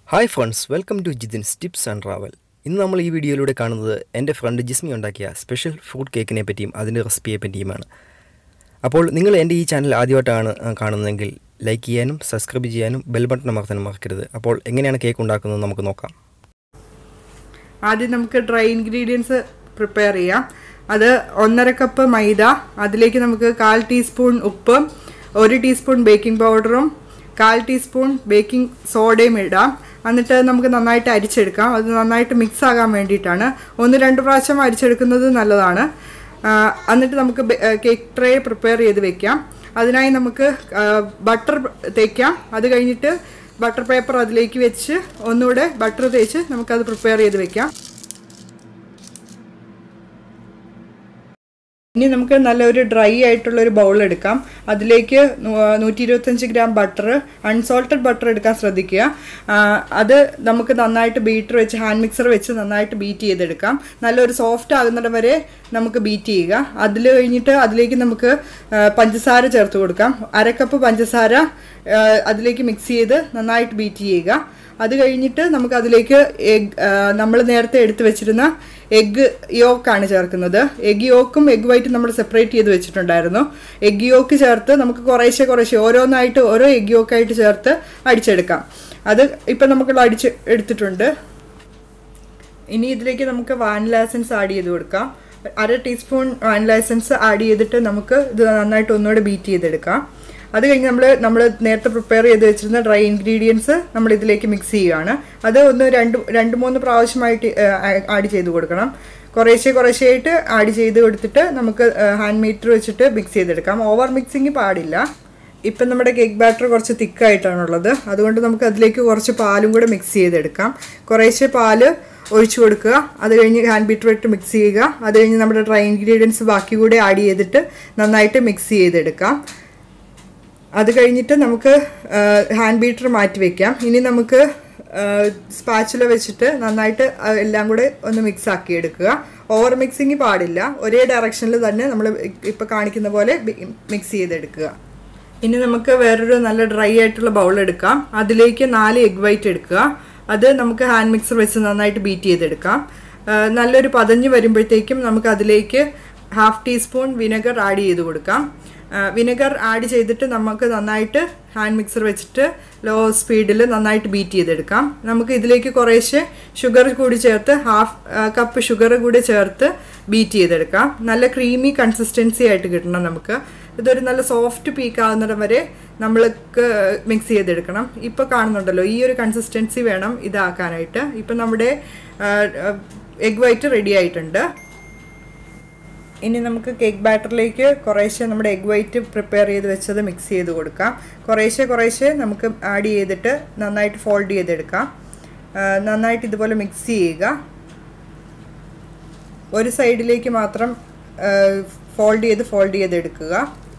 hi friends welcome to Jithin's tips and travel ഇന്ന് നമ്മൾ ഈ വീഡിയോയിലൂടെ കാണുന്നത് എൻ്റെ ഫ്രണ്ട് ജിസ്മി ഉണ്ടാക്കിയ സ്പെഷ്യൽ ഫ്രൂട്ട് കേക്കിനെ പറ്റിയും അതിൻ്റെ റെസിപ്പിയെ പറ്റിയുമാണ് അപ്പോൾ നിങ്ങൾ എൻ്റെ ഈ ചാനൽ ആദ്യമായിട്ടാണ് ആ, കാണുന്നതെങ്കിൽ ലൈക്ക് ചെയ്യാനും സബ്സ്ക്രൈബ് ചെയ്യാനും ബെൽ ബട്ടൺ അമർത്താനും മറക്കരുത് അപ്പോൾ എങ്ങനെയാണ് കേക്ക് ഉണ്ടാക്കുന്നത് നമുക്ക് നോക്കാം ആദ്യം നമുക്ക് ഡ്രൈ ഇൻഗ്രീഡിയൻസ് പ്രിപ്പയർ ചെയ്യാം അത് ഒന്നര കപ്പ് മൈദ അതിലേക്ക് നമുക്ക് കാൽ ടീസ്പൂൺ ഉപ്പ് ഒരു ടീസ്പൂൺ ബേക്കിംഗ് പൗഡറും കാൽ ടീസ്പൂൺ ബേക്കിംഗ് സോഡയും ഇടാം എന്നിട്ട് നമുക്ക് നന്നായിട്ട് അരിച്ചെടുക്കാം അത് നന്നായിട്ട് മിക്സ് ആകാൻ വേണ്ടിയിട്ടാണ് ഒന്ന് രണ്ട് പ്രാവശ്യം അരിച്ചെടുക്കുന്നത് നല്ലതാണ് ആ, എന്നിട്ട് നമുക്ക് കേക്ക് ട്രേ പ്രിപ്പയർ ചെയ്ത് വെക്കാം അതിനായി നമുക്ക് ബട്ടർ തേക്കാം അത് കഴിഞ്ഞിട്ട് ബട്ടർ പേപ്പർ അതിലേക്ക് വെച്ച് ഒന്നുകൂടെ ബട്ടർ തേച്ച് നമുക്കത് പ്രിപ്പയർ ചെയ്ത് വെക്കാം ഇനി നമുക്ക് നല്ലൊരു ഡ്രൈ ആയിട്ടുള്ള ഒരു ബൗൾ എടുക്കാം അതിലേക്ക് നൂറ്റി ഇരുപത്തഞ്ച് ഗ്രാം ബട്ടർ അൺസോൾട്ടഡ് ബട്ടർ എടുക്കാൻ ശ്രദ്ധിക്കുക ആ, അത് നമുക്ക് നന്നായിട്ട് ബീറ്റർ വെച്ച് ഹാൻഡ് മിക്സർ വെച്ച് നന്നായിട്ട് ബീറ്റ് ചെയ്തെടുക്കാം നല്ലൊരു സോഫ്റ്റ് ആകുന്നിടം വരെ നമുക്ക് ബീറ്റ് ചെയ്യുക അതിൽ കഴിഞ്ഞിട്ട് അതിലേക്ക് നമുക്ക് ആ, പഞ്ചസാര ചേർത്ത് കൊടുക്കാം അരക്കപ്പ് പഞ്ചസാര ആ, അതിലേക്ക് മിക്സ് ചെയ്ത് നന്നായിട്ട് ബീറ്റ് ചെയ്യുക അത് കഴിഞ്ഞിട്ട് നമുക്ക് അതിലേക്ക് എഗ് നമ്മൾ നേരത്തെ എടുത്തു വെച്ചിരുന്ന എഗ്ഗ് യോക്കാണ് ചേർക്കുന്നത് എഗ് യോക്കും എഗ് വൈറ്റും നമ്മൾ സെപ്പറേറ്റ് ചെയ്ത് വെച്ചിട്ടുണ്ടായിരുന്നു എഗ് യോക്ക് ചേർത്ത് നമുക്ക് കുറേശ്ശെ കുറേശ്ശെ ഓരോന്നായിട്ട് ഓരോ എഗ് യോക്കായിട്ട് ചേർത്ത് അടിച്ചെടുക്കാം അത് ഇപ്പം നമുക്ക് അടിച്ച് എടുത്തിട്ടുണ്ട് ഇനി ഇതിലേക്ക് നമുക്ക് വാനില എസൻസ് ആഡ് ചെയ്ത് കൊടുക്കാം അര ടീസ്പൂൺ വാനില എസൻസ് ആഡ് ചെയ്തിട്ട് നമുക്ക് ഇത് നന്നായിട്ട് ഒന്നുകൂടെ ബീറ്റ് ചെയ്തെടുക്കാം അത് കഴിഞ്ഞ് നമ്മൾ നമ്മൾ നേരത്തെ പ്രിപ്പയർ ചെയ്ത് വെച്ചിരുന്ന ഡ്രൈ ഇൻഗ്രീഡിയൻസ് നമ്മൾ ഇതിലേക്ക് മിക്സ് ചെയ്യുകയാണ് അത് ഒന്ന് രണ്ട് രണ്ട് മൂന്ന് പ്രാവശ്യമായിട്ട് ആഡ് ചെയ്ത് കൊടുക്കണം കുറേശ്ശെ കുറേശ്ശെയായിട്ട് ആഡ് ചെയ്ത് കൊടുത്തിട്ട് നമുക്ക് ഹാൻഡ് മീറ്റർ വെച്ചിട്ട് മിക്സ് ചെയ്തെടുക്കാം ഓവർ മിക്സിങ് പാടില്ല ഇപ്പം നമ്മുടെ കേക്ക് ബാറ്റർ കുറച്ച് തിക്കായിട്ടാണുള്ളത് അതുകൊണ്ട് നമുക്ക് അതിലേക്ക് കുറച്ച് പാലും കൂടെ മിക്സ് ചെയ്തെടുക്കാം കുറേശ്ശെ പാല് ഒഴിച്ചു കൊടുക്കുക അത് കഴിഞ്ഞ് ഹാൻഡ് ബീറ്റർ ഇട്ട് മിക്സ് ചെയ്യുക അത് കഴിഞ്ഞ് നമ്മുടെ ഡ്രൈ ഇൻഗ്രീഡിയൻസ് ബാക്കി കൂടെ ആഡ് ചെയ്തിട്ട് നന്നായിട്ട് മിക്സ് ചെയ്തെടുക്കാം അത് കഴിഞ്ഞിട്ട് നമുക്ക് ഹാൻഡ് ബീറ്റർ മാറ്റി വെക്കാം ഇനി നമുക്ക് സ്പാച്ചുല വെച്ചിട്ട് നന്നായിട്ട് ആ എല്ലാം കൂടെ ഒന്ന് മിക്സ് ആക്കി എടുക്കുക ഓവർ മിക്സിങ് പാടില്ല ഒരേ ഡയറക്ഷനിൽ തന്നെ നമ്മൾ ഇപ്പോൾ കാണിക്കുന്ന പോലെ മിക്സ് ചെയ്തെടുക്കുക ഇനി നമുക്ക് വേറൊരു നല്ല ഡ്രൈ ആയിട്ടുള്ള ബൗൾ എടുക്കാം അതിലേക്ക് നാല് എഗ് വൈറ്റ് എടുക്കുക അത് നമുക്ക് ഹാൻഡ് മിക്സർ വെച്ച് നന്നായിട്ട് ബീറ്റ് ചെയ്തെടുക്കാം ആ, നല്ലൊരു പതഞ്ഞ് വരുമ്പോഴത്തേക്കും നമുക്ക് അതിലേക്ക് ഹാഫ് ടീസ്പൂൺ വിനെഗർ ആഡ് ചെയ്ത് കൊടുക്കാം വിനെഗർ ആഡ് ചെയ്തിട്ട് നമുക്ക് നന്നായിട്ട് ഹാൻഡ് മിക്സർ വെച്ചിട്ട് ലോ സ്പീഡിൽ നന്നായിട്ട് ബീറ്റ് ചെയ്തെടുക്കാം നമുക്ക് ഇതിലേക്ക് കുറേശ്ശെ ഷുഗർ കൂടി ചേർത്ത് ഹാഫ് കപ്പ് ഷുഗർ കൂടി ചേർത്ത് ബീറ്റ് ചെയ്തെടുക്കാം നല്ല ക്രീമി കൺസിസ്റ്റൻസി ആയിട്ട് കിട്ടണം നമുക്ക് ഇതൊരു നല്ല സോഫ്റ്റ് പീക്ക് ആകുന്നിടം വരെ നമ്മൾക്ക് മിക്സ് ചെയ്തെടുക്കണം ഇപ്പോൾ കാണുന്നുണ്ടല്ലോ ഈ ഒരു കൺസിസ്റ്റൻസി വേണം ഇതാക്കാനായിട്ട് ഇപ്പം നമ്മുടെ എഗ് വൈറ്റ് റെഡി ആയിട്ടുണ്ട് ഇനി നമുക്ക് കേക്ക് ബാറ്ററിലേക്ക് കുറേശ്ശെ നമ്മുടെ എഗ് വൈറ്റ് പ്രിപ്പയർ ചെയ്ത് വെച്ചത് മിക്സ് ചെയ്ത് കൊടുക്കാം കുറേശ്ശെ കുറേശ്ശെ നമുക്ക് ആഡ് ചെയ്തിട്ട് നന്നായിട്ട് ഫോൾഡ് ചെയ്തെടുക്കാം ആ, നന്നായിട്ട് ഇതുപോലെ മിക്സ് ചെയ്യുക ഒരു സൈഡിലേക്ക് മാത്രം ഫോൾഡ് ചെയ്ത് ഫോൾഡ് ചെയ്തെടുക്കുക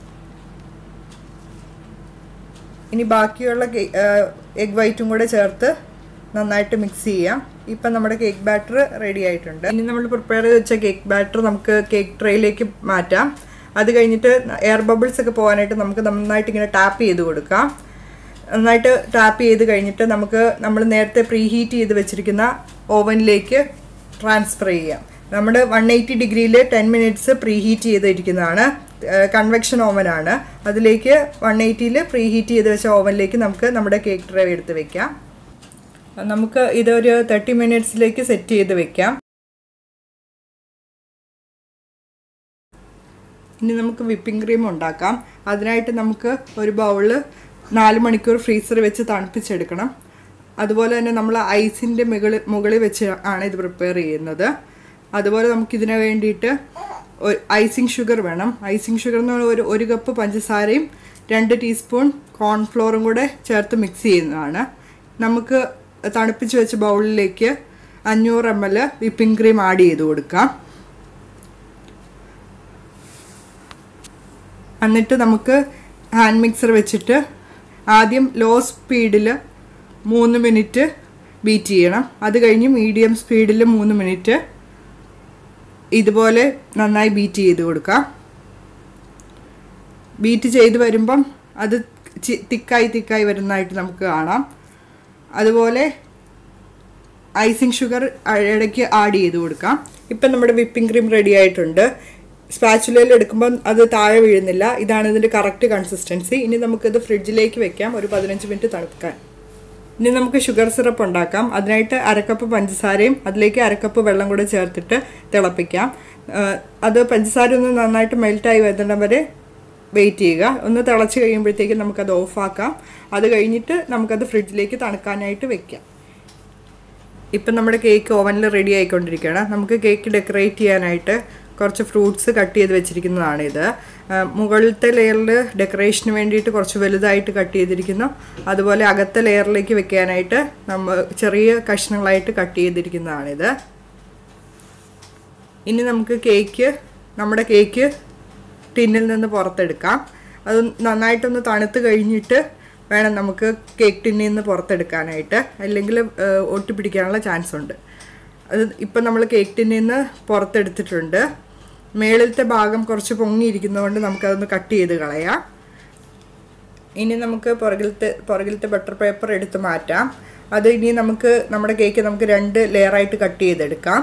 ഇനി ബാക്കിയുള്ള എഗ് വൈറ്റും കൂടെ ചേർത്ത് നന്നായിട്ട് മിക്സ് ചെയ്യാം ഇപ്പം നമ്മുടെ കേക്ക് ബാറ്റർ റെഡി ആയിട്ടുണ്ട് ഇനി നമ്മൾ പ്രിപ്പയർ ചെയ്ത് വെച്ച കേക്ക് ബാറ്റർ നമുക്ക് കേക്ക് ട്രേയിലേക്ക് മാറ്റാം അത് കഴിഞ്ഞിട്ട് എയർ ബബിൾസ് ഒക്കെ പോകാനായിട്ട് നമുക്ക് നന്നായിട്ട് ഇങ്ങനെ ടാപ്പ് ചെയ്ത് കൊടുക്കാം നന്നായിട്ട് ടാപ്പ് ചെയ്ത് കഴിഞ്ഞിട്ട് നമുക്ക് നമ്മൾ നേരത്തെ പ്രീ ഹീറ്റ് ചെയ്ത് വെച്ചിരിക്കുന്ന ഓവനിലേക്ക് ട്രാൻസ്ഫർ ചെയ്യാം നമ്മുടെ വൺ എയ്റ്റി ഡിഗ്രിയിൽ ടെൻ മിനിറ്റ്സ് പ്രീ ഹീറ്റ് ചെയ്തിരിക്കുന്നതാണ് കൺവെക്ഷൻ ഓവനാണ് അതിലേക്ക് വൺ എയ്റ്റിയിൽ പ്രീ ഹീറ്റ് ചെയ്ത് വെച്ച ഓവനിലേക്ക് നമുക്ക് നമ്മുടെ കേക്ക് ട്രേ എടുത്ത് വെക്കാം നമുക്ക് ഇതൊരു തേർട്ടി മിനിറ്റ്സിലേക്ക് സെറ്റ് ചെയ്ത് വെക്കാം ഇനി നമുക്ക് വിപ്പിംഗ് ക്രീം ഉണ്ടാക്കാം അതിനായിട്ട് നമുക്ക് ഒരു ബൗളിൽ നാല് മണിക്കൂർ ഫ്രീസർ വെച്ച് തണുപ്പിച്ചെടുക്കണം അതുപോലെ തന്നെ നമ്മൾ ഐസിൻ്റെ മുകളിൽ മുകളിൽ വെച്ച് ആണ് ഇത് പ്രിപ്പയർ ചെയ്യുന്നത് അതുപോലെ നമുക്കിതിന് വേണ്ടിയിട്ട് ഐസിങ് ഷുഗർ വേണം ഐസിങ് ഷുഗർ എന്ന് പറഞ്ഞാൽ ഒരു ഒരു കപ്പ് പഞ്ചസാരയും രണ്ട് ടീസ്പൂൺ കോൺഫ്ലോറും കൂടെ ചേർത്ത് മിക്സ് ചെയ്യുന്നതാണ് നമുക്ക് തണുപ്പിച്ച് വെച്ച ബൗളിലേക്ക് അഞ്ഞൂറ് M L whipping cream add ചെയ്ത് കൊടുക്കാം എന്നിട്ട് നമുക്ക് ഹാൻഡ് മിക്സർ വെച്ചിട്ട് ആദ്യം ലോ സ്പീഡിൽ മൂന്ന് മിനിറ്റ് ബീറ്റ് ചെയ്യണം അത് കഴിഞ്ഞ് മീഡിയം സ്പീഡിൽ മൂന്ന് മിനിറ്റ് ഇതുപോലെ നന്നായി ബീറ്റ് ചെയ്ത് കൊടുക്കാം ബീറ്റ് ചെയ്ത് വരുമ്പം അത് ചി- തിക്കായി തിക്കായി വരുന്നതായിട്ട് നമുക്ക് കാണാം അതുപോലെ ഐസിങ് ഷുഗർ ഇടയ്ക്ക് ആഡ് ചെയ്ത് കൊടുക്കാം ഇപ്പം നമ്മുടെ വിപ്പിംഗ് ക്രീം റെഡി ആയിട്ടുണ്ട് സ്പാച്ചുലയിൽ എടുക്കുമ്പോൾ അത് താഴെ വീഴുന്നില്ല ഇതാണ് ഇതിൻ്റെ കറക്റ്റ് കൺസിസ്റ്റൻസി ഇനി നമുക്കിത് ഫ്രിഡ്ജിലേക്ക് വെക്കാം ഒരു പതിനഞ്ച് മിനിറ്റ് തണുക്കാൻ ഇനി നമുക്ക് ഷുഗർ സിറപ്പ് ഉണ്ടാക്കാം അതിനായിട്ട് അരക്കപ്പ് പഞ്ചസാരയും അതിലേക്ക് അരക്കപ്പ് വെള്ളം കൂടെ ചേർത്തിട്ട് തിളപ്പിക്കാം ആ, അത് പഞ്ചസാര ഒന്ന് നന്നായിട്ട് മെൽറ്റായി വരുന്നിടം വരെ വെയിറ്റ് ചെയ്യുക ഒന്ന് തിളച്ച് കഴിയുമ്പോഴത്തേക്കും നമുക്കത് ഓഫാക്കാം അത് കഴിഞ്ഞിട്ട് നമുക്കത് ഫ്രിഡ്ജിലേക്ക് തണുക്കാനായിട്ട് വെക്കാം ഇപ്പം നമ്മുടെ കേക്ക് ഓവനിൽ റെഡി ആയിക്കൊണ്ടിരിക്കുകയാണ് നമുക്ക് കേക്ക് ഡെക്കറേറ്റ് ചെയ്യാനായിട്ട് കുറച്ച് ഫ്രൂട്ട്സ് കട്ട് ചെയ്ത് വെച്ചിരിക്കുന്നതാണിത് ആ, മുകളിലത്തെ ലെയറിൽ ഡെക്കറേഷന് വേണ്ടിയിട്ട് കുറച്ച് വലുതായിട്ട് കട്ട് ചെയ്തിരിക്കുന്നു അതുപോലെ അകത്തെ ലെയറിലേക്ക് വെക്കാനായിട്ട് നമ്മൾ ചെറിയ കഷ്ണങ്ങളായിട്ട് കട്ട് ചെയ്തിരിക്കുന്നതാണിത് ഇനി നമുക്ക് കേക്ക് നമ്മുടെ കേക്ക് ടിന്നിൽ നിന്ന് പുറത്തെടുക്കാം അത് നന്നായിട്ടൊന്ന് തണുത്ത് കഴിഞ്ഞിട്ട് വേണം നമുക്ക് കേക്ക് ടിന്നിൽ നിന്ന് പുറത്തെടുക്കാനായിട്ട് അല്ലെങ്കിൽ ഏഹ്, ഒട്ടിപ്പിടിക്കാനുള്ള ചാൻസ് ഉണ്ട് അത് ഇപ്പം നമ്മൾ കേക്ക് ടിന്നിൽ നിന്ന് പുറത്തെടുത്തിട്ടുണ്ട് മേളിലത്തെ ഭാഗം കുറച്ച് പൊങ്ങിയിരിക്കുന്നതുകൊണ്ട് നമുക്കതൊന്ന് കട്ട് ചെയ്ത് കളയാം ഇനി നമുക്ക് പുറകിലത്തെ പുറകിലത്തെ ബട്ടർ പേപ്പർ എടുത്ത് മാറ്റാം അത് ഇനി നമുക്ക് നമ്മുടെ കേക്ക് നമുക്ക് രണ്ട് ലെയറായിട്ട് കട്ട് ചെയ്തെടുക്കാം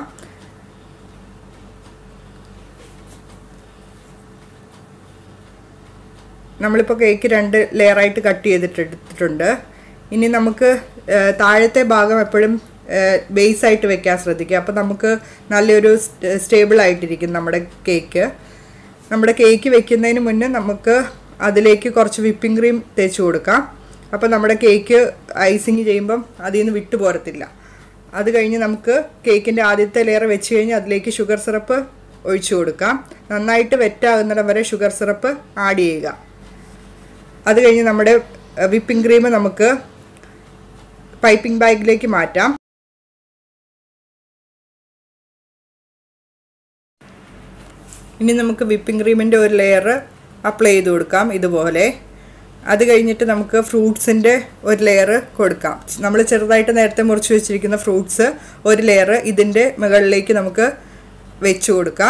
നമ്മളിപ്പോൾ കേക്ക് രണ്ട് ലെയറായിട്ട് കട്ട് ചെയ്തിട്ട് എടുത്തിട്ടുണ്ട് ഇനി നമുക്ക് ആ, താഴത്തെ ഭാഗം എപ്പോഴും ബേസ് ആയിട്ട് വെക്കാൻ ശ്രദ്ധിക്കുക അപ്പോൾ നമുക്ക് നല്ലൊരു സ്റ്റേബിൾ ആയിട്ടിരിക്കും നമ്മുടെ കേക്ക് നമ്മുടെ കേക്ക് വെക്കുന്നതിന് മുന്നേ നമുക്ക് അതിലേക്ക് കുറച്ച് വിപ്പിംഗ് ക്രീം തേച്ച് കൊടുക്കാം അപ്പോൾ നമ്മുടെ കേക്ക് ഐസിങ് ചെയ്യുമ്പം അതിൽ നിന്ന് വിട്ടു പോരത്തില്ല അത് കഴിഞ്ഞ് നമുക്ക് കേക്കിൻ്റെ ആദ്യത്തെ ലെയർ വെച്ച് കഴിഞ്ഞ് അതിലേക്ക് ഷുഗർ സിറപ്പ് ഒഴിച്ചു കൊടുക്കാം നന്നായിട്ട് വെറ്റാകുന്നിടം വരെ ഷുഗർ സിറപ്പ് ആഡ് ചെയ്യുക അത് കഴിഞ്ഞ് നമ്മുടെ വിപ്പിംഗ് ക്രീം നമുക്ക് പൈപ്പിംഗ് ബാഗിലേക്ക് മാറ്റാം ഇനി നമുക്ക് വിപ്പിംഗ് ക്രീമിൻ്റെ ഒരു ലെയർ അപ്ലൈ ചെയ്ത് കൊടുക്കാം ഇതുപോലെ അത് കഴിഞ്ഞിട്ട് നമുക്ക് ഫ്രൂട്ട്സിൻ്റെ ഒരു ലെയർ കൊടുക്കാം നമ്മൾ ചെറുതായിട്ട് നേരത്തെ മുറിച്ച് വെച്ചിരിക്കുന്ന ഫ്രൂട്ട്സ് ഒരു ലെയർ ഇതിൻ്റെ മുകളിലേക്ക് നമുക്ക് വെച്ച് കൊടുക്കാം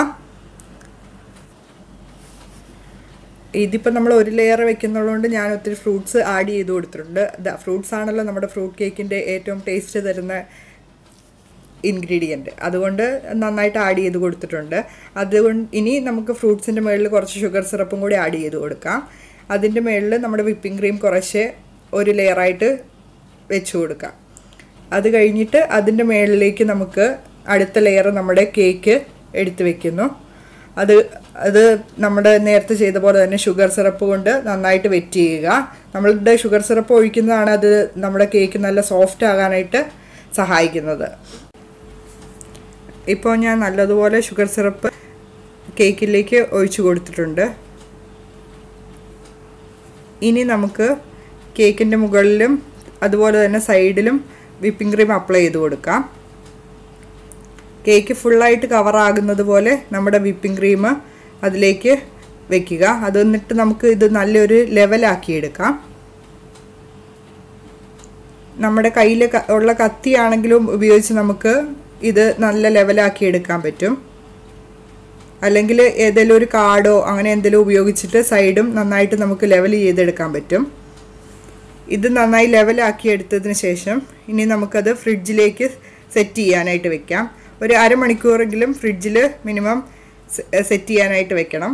ഇതിപ്പോൾ നമ്മൾ ഒരു ലെയർ വെക്കുന്നുള്ളതുകൊണ്ട് ഞാൻ ഒത്തിരി ഫ്രൂട്ട്സ് ആഡ് ചെയ്ത് കൊടുത്തിട്ടുണ്ട് ഫ്രൂട്ട്സ് ആണല്ലോ നമ്മുടെ ഫ്രൂട്ട് കേക്കിൻ്റെ ഏറ്റവും ടേസ്റ്റ് തരുന്ന ഇൻഗ്രീഡിയൻറ്റ് അതുകൊണ്ട് നന്നായിട്ട് ആഡ് ചെയ്ത് കൊടുത്തിട്ടുണ്ട് അതുകൊണ്ട് ഇനി നമുക്ക് ഫ്രൂട്ട്സിൻ്റെ മുകളിൽ കുറച്ച് ഷുഗർ സിറപ്പും കൂടി ആഡ് ചെയ്ത് കൊടുക്കാം അതിൻ്റെ മുകളിൽ നമ്മുടെ വിപ്പിംഗ് ക്രീം കുറച്ച് ഒരു ലെയറായിട്ട് വെച്ച് കൊടുക്കാം അത് കഴിഞ്ഞിട്ട് അതിൻ്റെ മുകളിലേക്ക് നമുക്ക് അടുത്ത ലെയർ നമ്മുടെ കേക്ക് എടുത്ത് വെക്കുന്നു അത് അത് നമ്മുടെ നേരത്തെ ചെയ്ത പോലെ തന്നെ ഷുഗർ സിറപ്പ് കൊണ്ട് നന്നായിട്ട് വെറ്റ് ചെയ്യുക നമ്മളുടെ ഷുഗർ സിറപ്പ് ഒഴിക്കുന്നതാണ് അത് നമ്മുടെ കേക്ക് നല്ല സോഫ്റ്റ് ആകാനായിട്ട് സഹായിക്കുന്നത് ഇപ്പോൾ ഞാൻ നല്ലതുപോലെ ഷുഗർ സിറപ്പ് കേക്കിലേക്ക് ഒഴിച്ചു കൊടുത്തിട്ടുണ്ട് ഇനി നമുക്ക് കേക്കിൻ്റെ മുകളിലും അതുപോലെ തന്നെ സൈഡിലും വിപ്പിംഗ് ക്രീം അപ്ലൈ ചെയ്ത് കൊടുക്കാം കേക്ക് ഫുള്ളായിട്ട് കവറാകുന്നത് പോലെ നമ്മുടെ വിപ്പിംഗ് ക്രീം അതിലേക്ക് വെക്കുക അത് എന്നിട്ട് നമുക്ക് ഇത് നല്ലൊരു ലെവലാക്കി എടുക്കാം നമ്മുടെ കയ്യിൽ ഉള്ള കത്തിയാണെങ്കിലും ഉപയോഗിച്ച് നമുക്ക് ഇത് നല്ല ലെവലാക്കി എടുക്കാൻ പറ്റും അല്ലെങ്കിൽ ഏതെങ്കിലും ഒരു കാർഡോ അങ്ങനെ എന്തെങ്കിലും ഉപയോഗിച്ചിട്ട് സൈഡും നന്നായിട്ട് നമുക്ക് ലെവൽ ചെയ്തെടുക്കാൻ പറ്റും ഇത് നന്നായി ലെവലാക്കി എടുത്തതിന് ശേഷം ഇനി നമുക്കത് ഫ്രിഡ്ജിലേക്ക് സെറ്റ് ചെയ്യാനായിട്ട് വെക്കാം ഒരു അരമണിക്കൂറെങ്കിലും ഫ്രിഡ്ജിൽ മിനിമം സെറ്റ് ചെയ്യാനായിട്ട് വെക്കണം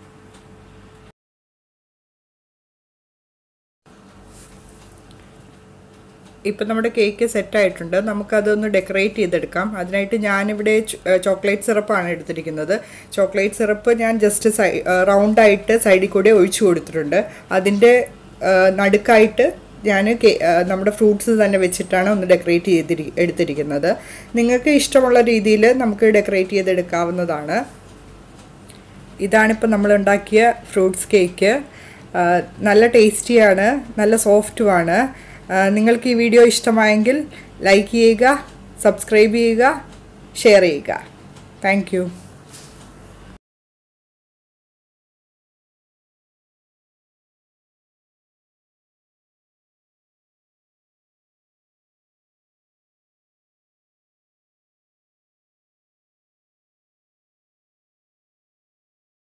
ഇപ്പം നമ്മുടെ കേക്ക് സെറ്റായിട്ടുണ്ട് നമുക്കതൊന്ന് ഡെക്കറേറ്റ് ചെയ്തെടുക്കാം അതിനായിട്ട് ഞാനിവിടെ ചോക്ലേറ്റ് സിറപ്പാണ് എടുത്തിരിക്കുന്നത് ചോക്ലേറ്റ് സിറപ്പ് ഞാൻ ജസ്റ്റ് സൈ റൗണ്ടായിട്ട് സൈഡിൽ കൂടെ ഒഴിച്ചു കൊടുത്തിട്ടുണ്ട് അതിൻ്റെ നടുക്കായിട്ട് ഞാൻ നമ്മുടെ ഫ്രൂട്ട്സ് തന്നെ വെച്ചിട്ടാണ് ഒന്ന് ഡെക്കറേറ്റ് ചെയ്തിരി എടുത്തിരിക്കുന്നത് നിങ്ങൾക്ക് ഇഷ്ടമുള്ള രീതിയിൽ നമുക്ക് ഡെക്കറേറ്റ് ചെയ്തെടുക്കാവുന്നതാണ് ഇതാണിപ്പോൾ നമ്മൾ ഉണ്ടാക്കിയ ഫ്രൂട്ട്സ് കേക്ക് നല്ല ടേസ്റ്റിയാണ് നല്ല സോഫ്റ്റുമാണ് നിങ്ങൾക്ക് ഈ വീഡിയോ ഇഷ്ടമായെങ്കിൽ ലൈക്ക് ചെയ്യുക സബ്സ്ക്രൈബ് ചെയ്യുക ഷെയർ ചെയ്യുക താങ്ക്